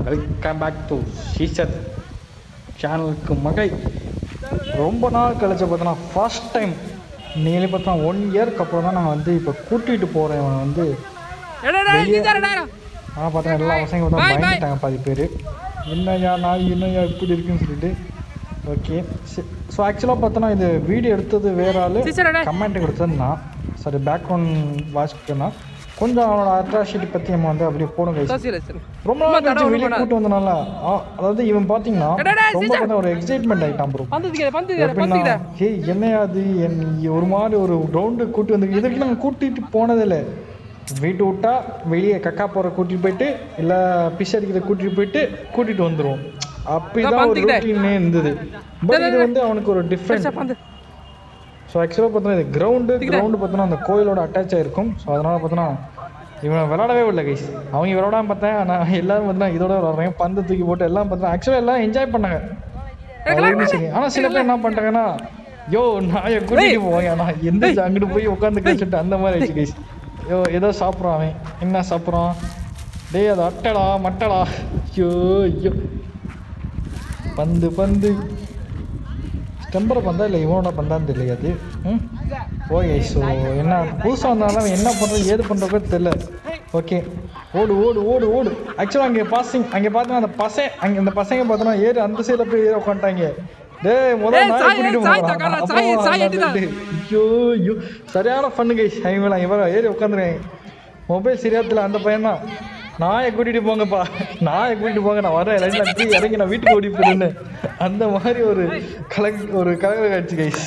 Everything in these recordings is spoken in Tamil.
வெல்கம் பேக் டு சீசர் சேனலுக்கு மகை ரொம்ப நாள் கழிச்சு பார்த்தோன்னா ஃபர்ஸ்ட் டைம் நீங்களே பார்த்தா ஒன் இயர்க்கு அப்புறம் தான் நான் வந்து இப்போ கூட்டிகிட்டு போகிறேன் வந்து வெளியே ஆனால் பார்த்தா எல்லா பசங்க வந்து பயந்துட்டாங்க பாதி பேர் என்னய்யா நான் என்னய்யா இப்படி இருக்குன்னு சொல்லிட்டு ஓகே ஸோ ஆக்சுவலாக பார்த்தோன்னா இது வீடியோ எடுத்தது வேற ஆள் கமெண்ட் கொடுத்தது நான் சாரி பேக்ரவுண்ட் வாட்ச்க்குன்னா கொஞ்சம் அவனோட அட்ராசிட்டி பற்றி நம்ம வந்து அப்படியே போடும் guys. ரொம்ப நாள் கழிச்சு வெளியே கூட்டு வந்தனால ஆ, அதாவது இவன் பார்த்தீங்கன்னா ரொம்ப பார்த்தா ஒரு எக்ஸைட்மெண்ட் ஆகிட்டான் ப்ரோ எப்படின்னா ஏய் என்னையா அது என் ஒரு மாதிரி ஒரு ரவுண்டு கூட்டி வந்து இது வரைக்கும் நாங்கள் கூட்டிட்டு போனதே இல்லை வீட்டு விட்டா வெளியே கக்கா போகிற கூட்டிட்டு போயிட்டு இல்லை பிஷ் அடிக்கிற கூட்டிட்டு போயிட்டு கூட்டிட்டு வந்துருவோம் அப்படிதான் ஒரு routine-ஏ இருந்தது பட் இது வந்து அவனுக்கு ஒரு டிஃப்ரெண்ட் ஸோ ஆக்சுவலாக பார்த்தோன்னா இது கிரவுண்டு கிரவுண்டு பார்த்தோன்னா அந்த கோயிலோட அட்டாச் ஆகிருக்கும் ஸோ அதனால் பார்த்தோன்னா இவனை விளாடவே இல்லை கைஸ் அவங்க விளாடாம பார்த்தேன் நான் எல்லாரும் பார்த்தீங்கன்னா இதோட விளாட்றேன் பந்து தூக்கி போட்டு எல்லாம் பார்த்தா ஆக்சுவலாக எல்லாம் என்ஜாய் பண்ணாங்க அது இருந்துச்சு ஆனால் சில பேர் என்ன பண்ணிட்டாங்கன்னா யோ நாயை கூட்டிட்டு போவாங்க நான் எந்த அங்கிட்டு போய் உட்காந்து கழிச்சுட்டு அந்த மாதிரி ஆயிடுச்சு கைஸ் யோ ஏதோ சாப்பிட்றான் அவன் என்ன சாப்பிட்றான் டேய் அது அட்டடா மட்டடா ஐயோ ஐயோ பந்து பந்து டெம்பரை பந்தா இல்லை இவனோட பந்தான்னு தெரியல அது ம் ஓகே ஸோ என்ன புதுசாக வந்தாலும் அவன் என்ன பண்ணுறது ஏது பண்ணுறப்போ தெரியல ஓகே ஓடு ஓடு ஓடு ஓடு ஆக்சுவலாக அங்கே பாசிங் அங்கே பார்த்தோன்னா அந்த பசங்க அங்கே அந்த பசங்க பார்த்தோன்னா ஏறு அந்த சைடில் போய் ஏறி உட்காந்துட்டாங்க டேய் முதல்ல நாயை கூட்டிட்டு போறான். அப்புறம் வந்துட்டு, ஐயோ ஐயோ சரியான ஃபன்னு கைஸ் அவங்க இவர ஏறி உட்காந்துருக்கேன் மொபைல் சரியாத்துல அந்த பையன் தான் நாயை கூட்டிட்டு போங்கப்பா நாயை கூட்டிட்டு போங்க நான் வரேன் லைட்ல டீ இறங்கி நான் வீட்டுக்கு ஓடி போயிடுன்னு அந்த மாதிரி ஒரு கலக் ஒரு கலக காட்சி கைஸ்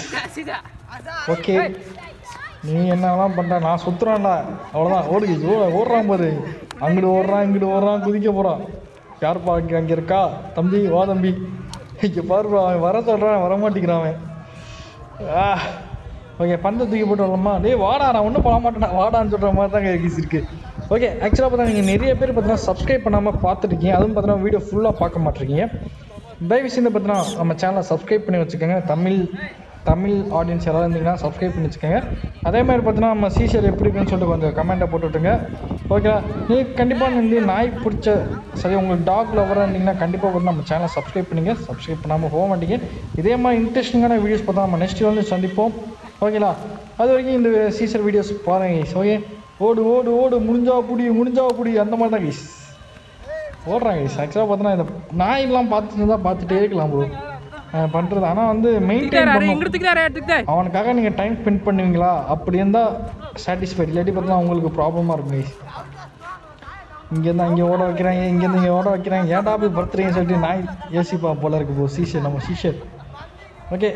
ஓகே நீ என்னெல்லாம் பண்ற நான் சுத்துறான்டா அவ்வளோதான் ஓடு guys. ஓ ஓடுறான் பாரு அங்கிட்டு ஓடுறான் இங்கிட்டு ஓடுறான் குதிக்க போறான் யாருப்பா அங்கே அங்கே இருக்கா தம்பி வா தம்பி இங்கே பாருப்பா அவன் வர சொல்கிறான் வரமாட்டேங்கிறான் அவன் ஆ ஓகே பந்தை தூக்கி போட்டு வரலாமா டேய் வாடா நான் ஒன்றும் பண்ண மாட்டேன் வாடான்னு சொல்கிற மாதிரி தான் கேஸ் இருக்கு ஓகே ஆக்சுவலாக பார்த்தா நீங்கள் நிறைய பேர் பார்த்தீங்கன்னா சப்ஸ்கிரைப் பண்ணாமல் பார்த்துருக்கீங்க அதுவும் பார்த்தீங்கன்னா வீடியோ ஃபுல்லாக பார்க்க மாட்டிருக்கீங்க தயவு செய்து பார்த்தீங்கன்னா நம்ம சேனலை சப்ஸ்கிரைப் பண்ணி வச்சுக்கோங்க தமிழ் தமிழ் ஆடியன்ஸ் யாராவது இருந்தீங்கன்னா சப்ஸ்கிரைப் பண்ணி வச்சுக்கோங்க அதே மாதிரி பார்த்தீங்கன்னா நம்ம சீசர் எப்படி இருக்குன்னு சொல்லிட்டு கொஞ்சம் கமெண்ட்டை போட்டு விட்டுருங்க ஓகேவா நீ கண்டிப்பாக வந்து நாய் பிடிச்ச சரி உங்களுக்கு டாக் லவராக இருந்தீங்கன்னா கண்டிப்பாக வந்து நம்ம சேனலை சப்ஸ்கிரைப் பண்ணுங்க சப்ஸ்கிரைப் பண்ணாமல் போக மாட்டீங்க இதே மாதிரி இன்ட்ரெஸ்டிங்கான வீடியோஸ் பார்த்தா நம்ம நெக்ஸ்ட் வந்து சந்திப்போம் ஓகேங்களா அது வரைக்கும் இந்த சீசர் வீடியோஸ் பாருங்க guys. ஓகே ஓடு ஓடு ஓடு முடிஞ்சா புடி முடிஞ்சா புடி அந்த மாதிரி தான் கைஸ் ஓடுறாங்க கைஸ் ஆக்சுவலாக பார்த்தோன்னா இந்த நாயெல்லாம் பார்த்துட்டு தான் பார்த்துட்டே இருக்கலாம் ப்ரோ பண்ணுறது ஆனால் வந்து மெயின்டைன் பண்ணணும் அவனுக்காக நீங்கள் டைம் ஸ்பெண்ட் பண்ணுவீங்களா அப்படி இருந்தால் சாட்டிஸ்ஃபைட் இல்லாட்டி பார்த்தா உங்களுக்கு ப்ராப்ளமாக இருக்கும் கைஸ் இங்கேருந்து அங்கே ஓட வைக்கிறாங்க இங்கேருந்து இங்கே ஓட வைக்கிறாங்க ஏன்டா போய் படுத்துறீங்கன்னு சொல்லிட்டு நாய் ஏசிப்பா போல இருக்கு ப்ரோ சீஷர் நம்ம சீஷர் ஓகே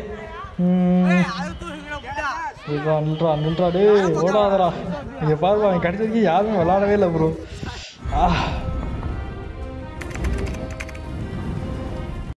நில்றா நில்றா நில்றா டேய் ஓடாதடா இங்கே பாருப்பா அவன் கடைசி வரைக்கும் யாருமே விளாடவே இல்லை ப்ரோ ஆ